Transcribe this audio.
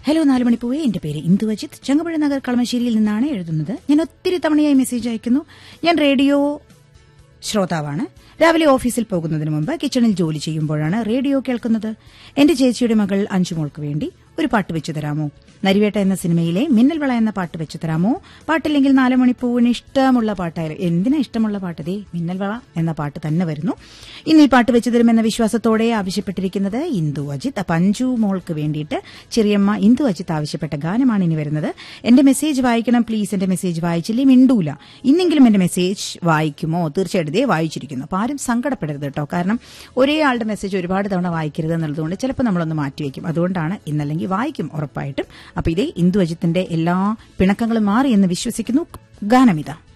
hello നാലുമണിപ്പൂവേ എന്റെ പേര് ഇന്ദു അജിത് ചങ്ങമ്പുഴ നഗർ കളമശ്ശേരിയിൽ നിന്നാണ് എഴുതുന്നത് ഞാൻ ഒത്തിരി തവണയായി മെസ്സേജ് അയക്കുന്നു ഞാൻ റേഡിയോ ശ്രോതാവാണ് രാവിലെ ഓഫീസിൽ പോകുന്നതിന് മുമ്പ് കിച്ചണിൽ ജോലി ചെയ്യുമ്പോഴാണ് റേഡിയോ കേൾക്കുന്നത് എന്റെ ചേച്ചിയുടെ മകൾ അഞ്ചുമോൾക്ക് വേണ്ടി ഒരു പാട്ട് വെച്ചു തരാമോ നരിവേട്ട എന്ന സിനിമയിലെ മിന്നൽ വള എന്ന പാട്ട് വെച്ചു തരാമോ പാട്ടില്ലെങ്കിൽ നാല് മണിപ്പൂവിന് ഇഷ്ടമുള്ള പാട്ടായാലും എന്തിനാ ഇഷ്ടമുള്ള പാട്ട് ദേ മിന്നൽ വള എന്ന പാട്ട് തന്നെ വരുന്നു ഇന്ന് ഈ പാട്ട് വെച്ചു തരുമെന്ന വിശ്വാസത്തോടെ ആവശ്യപ്പെട്ടിരിക്കുന്നത് ഇന്ദു അജിത് അപ്പൊ അഞ്ചു മോൾക്ക് വേണ്ടിയിട്ട് ചെറിയമ്മ ഇന്ദു അജിത്ത് ആവശ്യപ്പെട്ട ഗാനമാണ് ഇനി വരുന്നത് എന്റെ മെസ്സേജ് വായിക്കണം പ്ലീസ് എന്റെ മെസ്സേജ് വായിച്ചില്ലേ മിണ്ടൂല ഇന്നെങ്കിലും എന്റെ മെസ്സേജ് വായിക്കുമോ തീർച്ചയായിട്ടും ദേ വായിച്ചിരിക്കുന്നു അപ്പൊ ആരും സങ്കടപ്പെടരുത് കേട്ടോ കാരണം ഒരേ ആളുടെ മെസ്സേജ് ഒരുപാട് തവണ വായിക്കരുത് എന്നുള്ളതുകൊണ്ട് ചിലപ്പോൾ നമ്മളൊന്ന് മാറ്റിവെക്കും അതുകൊണ്ടാണ് ഇന്നല്ലെങ്കിൽ വായിക്കും ഉറപ്പായിട്ടും അപ്പൊ ഇതേ ഇന്ദു അജിത്തിന്റെ എല്ലാ പിണക്കങ്ങളും മാറി എന്ന് വിശ്വസിക്കുന്നു ഗാനമിത